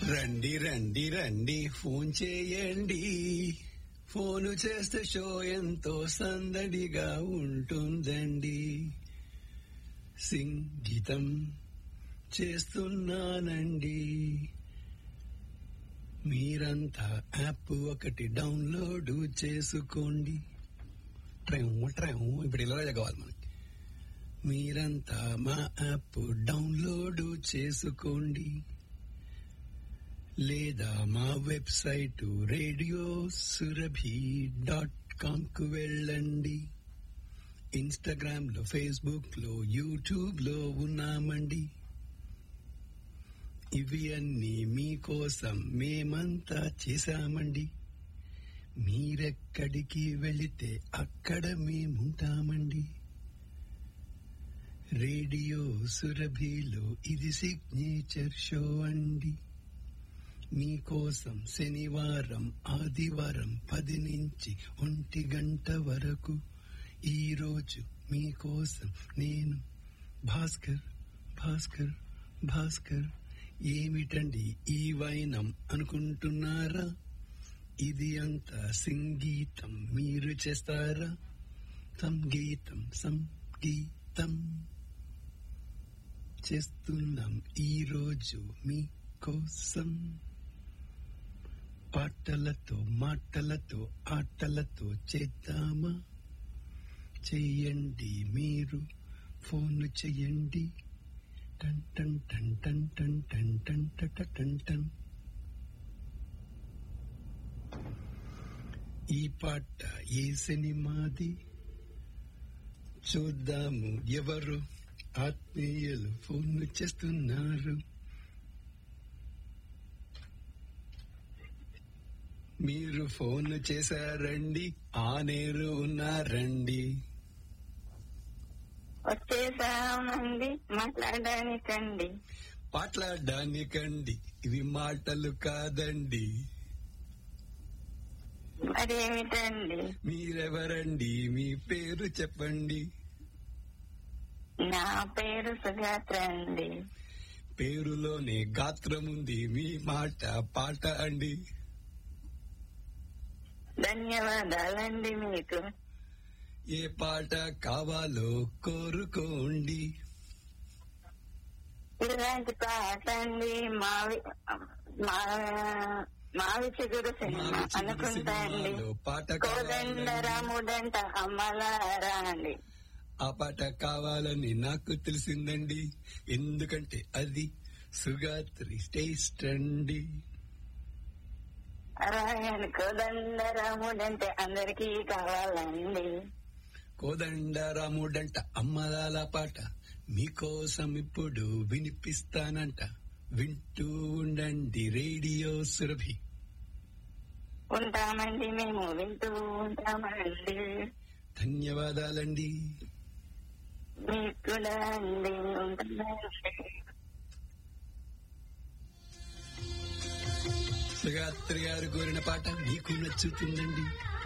రండి రండి రండి ఫోన్ చేయండి ఫోను చేస్తే షో ఎంతో సందడిగా ఉంటుందండి సింగీతం చేస్తున్నానండి మీరంతా యాప్ ఒకటి డౌన్లోడ్ చేసుకోండి ట్రైం ట్రైం ఇప్పుడు ఇలా కావాలి మనకి మీరంతా మా యాప్ డౌన్లోడ్ చేసుకోండి లేదా మా website radio Surabhi dot com కు వెళ్ళండి ఇన్స్టాగ్రామ్ లో ఫేస్బుక్ లో యూట్యూబ్ లో ఉన్నామండి ఇవి అన్ని మీకోసం మేమంతా చేశామండి మీరెక్కడికి వెళితే అక్కడ మేముంటామండి రేడియో సురభిలో ఇది సిగ్నేచర్ షో అండి మీకోసం శనివారం ఆదివారం పది నుంచి ఒంటి గంట వరకు ఈ రోజు మీకోసం నేను భాస్కర్ భాస్కర్ భాస్కర్ ఏమిటండి ఈ వైనం అనుకుంటున్నారా ఇది అంతా సంగీతం మీరు చేస్తారా సంగీతం సంగీతం చేస్తున్నాం ఈ రోజు మీకోసం పాటలతో మాటలతో ఆటలతో చేద్దామా చెయ్యండి మీరు ఫోన్ చెయ్యండి టన్ టన్ టన్ టన్ టన్ టన్ టన్ టట టన్ టన్ ఈ పాట ఏ సినిమాది చూద్దాము ఎవరు ఆత్మీయులు ఫోన్ చేస్తున్నారు మీరు ఫోన్ చేశారండి ఆ నేరు ఉన్నారండి వచ్చేసామండి మాట్లాడడానికండి మాట్లాడడానికండి ఇవి మాటలు కాదండి మరేమిటండి మీరెవరండి మీ పేరు చెప్పండి నా పేరు సుగాత్ర అండి పేరులోనే గాత్రం ఉంది మీ మాట పాట అండి ధన్యవాదాలండి మీకు ఏ పాట కావాలో కోరుకోండి ఇలాంటి పాట అండి మావి మా మావి చిగురు సినిమా మావి చిగురు అనుకుంటా అండి సినిమాలో పాట కోదండ కావాలండి. రాముడంట అమ్మలారా అండి ఆ పాట కావాలని నాకు తెలిసిందండి ఎందుకంటే అది సుగాత్రి టేస్ట్ అండి అలాగే కోదండ రాముడంటే అందరికీ కావాలండి కోదండరాముడంట అమ్మలాల పాట మీకోసం ఇప్పుడు వినిపిస్తానంట వింటూ ఉండండి రేడియో సురభి ఉంటామండి మేము వింటూ ఉంటామండి ధన్యవాదాలండి మీకు కూడా అండి ఉంటామండి సుగాత్రి గారు కోరిన పాట మీకు నచ్చుతుందండి